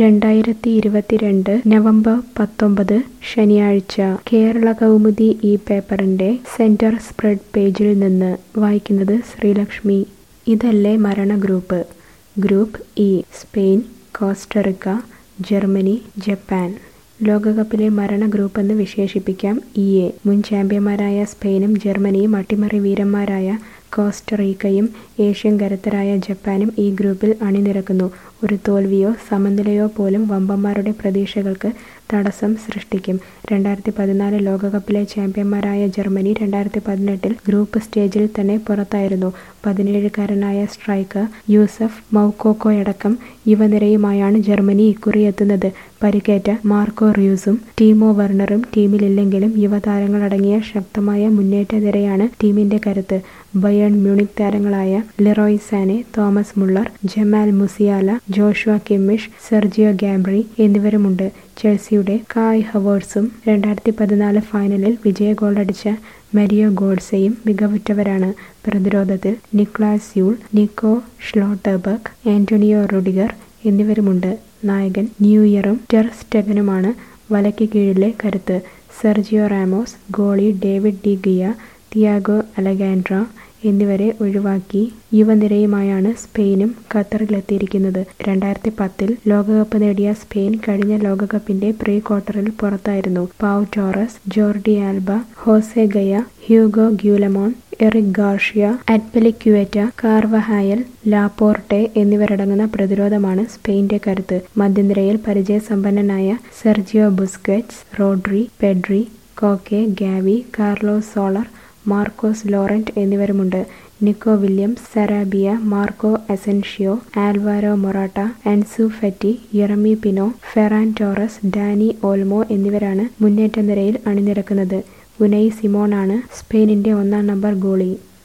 രണ്ടായിരത്തി ഇരുപത്തിരണ്ട് നവംബർ പത്തൊമ്പത് ശനിയാഴ്ച കേരള കൗമുദി ഈ പേപ്പറിന്റെ സെന്റർ സ്പ്രെഡ് പേജിൽ നിന്ന് വായിക്കുന്നത് ശ്രീലക്ഷ്മി ഇതല്ലേ മരണ group group E Spain Costa Rica Germany Japan ലോകകപ്പിലെ മരണ ഗ്രൂപ്പെന്ന് വിശേഷിപ്പിക്കാം ഇ എ മുൻ ചാമ്പ്യന്മാരായ സ്പെയിനും ജർമ്മനിയും അട്ടിമറി വീരന്മാരായ കോസ്റ്ററീക്കയും ഏഷ്യൻ കരുത്തരായ ജപ്പാനും ഈ ഗ്രൂപ്പിൽ അണിനിരക്കുന്നു ഒരു തോൽവിയോ സമനിലയോ പോലും വമ്പന്മാരുടെ പ്രതീക്ഷകൾക്ക് തടസ്സം സൃഷ്ടിക്കും രണ്ടായിരത്തി പതിനാല് ലോകകപ്പിലെ ചാമ്പ്യന്മാരായ ജർമ്മനി രണ്ടായിരത്തി പതിനെട്ടിൽ ഗ്രൂപ്പ് സ്റ്റേജിൽ തന്നെ പുറത്തായിരുന്നു പതിനേഴുകാരനായ സ്ട്രൈക്കർ യൂസഫ് മൗക്കോക്കോയടക്കം യുവനിരയുമായാണ് ജർമ്മനി ഇക്കുറി എത്തുന്നത് പരിക്കേറ്റ മാർക്കോ റൂസും ടീമോ വെർണറും ടീമിലില്ലെങ്കിലും യുവതാരങ്ങളടങ്ങിയ ശക്തമായ മുന്നേറ്റ നിരയാണ് ടീമിന്റെ കരുത്ത് ബയേൺ മ്യൂണിക് താരങ്ങളായ Leroy Sane Thomas Muller Jamal Musiala Joshua Kimmich Sergio Gnabry എന്നിവരുമുണ്ട് ചെൽസിയുടെ കായ് ഹവേർട്സും രണ്ടായിരത്തി പതിനാല് ഫൈനലിൽ വിജയ ഗോളടിച്ച മരിയോ ഗോഡ്സെയും മികവുറ്റവരാണ് പ്രതിരോധത്തിൽ Niklas Süle Nico Schlotterbeck Antonio Rüdiger എന്നിവരുമുണ്ട് നായകൻ ന്യൂ ഇയറും ടെർ സ്റ്റെഗനുമാണ് വലയ്ക്ക് കീഴിലെ കരുത്ത് Sergio Ramos goalie David de Gea Thiago Alcantara എന്നിവരെ ഒഴിവാക്കി യുവനിരയുമായാണ് സ്പെയിനും ഖത്തറിലെത്തിയിരിക്കുന്നത് രണ്ടായിരത്തി പത്തിൽ ലോകകപ്പ് നേടിയ സ്പെയിൻ കഴിഞ്ഞ ലോകകപ്പിന്റെ പ്രീ ക്വാർട്ടറിൽ പുറത്തായിരുന്നു Pau Torres Jordi Alba Jose Gaya Hugo Guillamon Eric Garcia Azpilicueta Carvajal Laporte എന്നിവരടങ്ങുന്ന പ്രതിരോധമാണ് സ്പെയിന്റെ കരുത്ത് മധ്യനിരയിൽ പരിചയസമ്പന്നനായ Sergio Busquets Rodri Pedri Koke Gavi Carlos Soler Marcos Llorente എന്നിവരുമുണ്ട് Nico Williams Sarabia Marco Asensio Alvaro Morata Ansu Fati Yeremy Pino Ferran Torres Dani Olmo എന്നിവരാണ് മുന്നേറ്റ നിരയിൽ അണിനിരക്കുന്നത് ഉനൈ സിമോണാണ് സ്പെയിനിന്റെ ഒന്നാം നമ്പർ ഗോളി